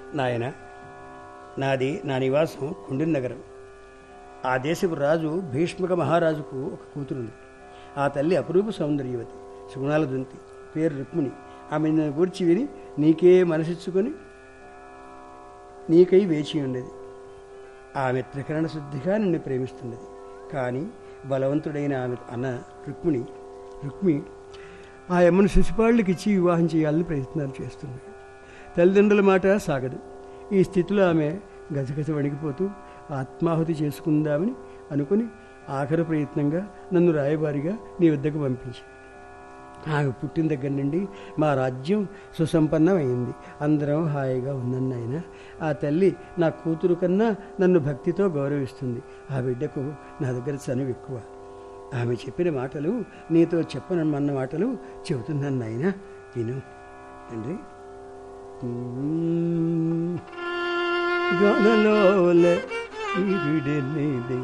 నాయన నాది నా నివాసం కుండిన నగరం ఆ దేశపు రాజు భీష్మక మహారాజుకు ఒక కూతురుంది ఆ తల్లి అపురూప సౌందర్యవతి సుగుణాల దుంతి పేరు రుక్మిణి ఆమె నన్ను గూర్చి విని నీకే మనసిచ్చుకొని నీకై వేచి ఉండేది ఆమె త్రికరణ శుద్ధిగా నిన్ను ప్రేమిస్తున్నది కానీ బలవంతుడైన ఆమె అన్న రుక్మిణి రుక్మి ఆ అమ్మను శిశుపాళ్ళకి ఇచ్చి వివాహం చేయాలని ప్రయత్నాలు చేస్తుంది తల్లిదండ్రుల మాట సాగదు ఈ స్థితిలో ఆమె గజగజ వణికిపోతూ ఆత్మాహుతి చేసుకుందామని అనుకుని ఆఖరి ప్రయత్నంగా నన్ను రాయబారిగా నీ వద్దకు పంపించి ఆమె పుట్టిన దగ్గర నుండి మా రాజ్యం సుసంపన్నమైంది అందరం హాయిగా ఉన్నాను నాయన ఆ తల్లి నా కూతురు కన్నా నన్ను భక్తితో గౌరవిస్తుంది ఆ బిడ్డకు నా దగ్గర చనువు ఎక్కువ ఆమె చెప్పిన మాటలు నీతో చెప్పనమన్న మాటలు చెబుతున్నాను నాయన విను తండ్రి గనలోల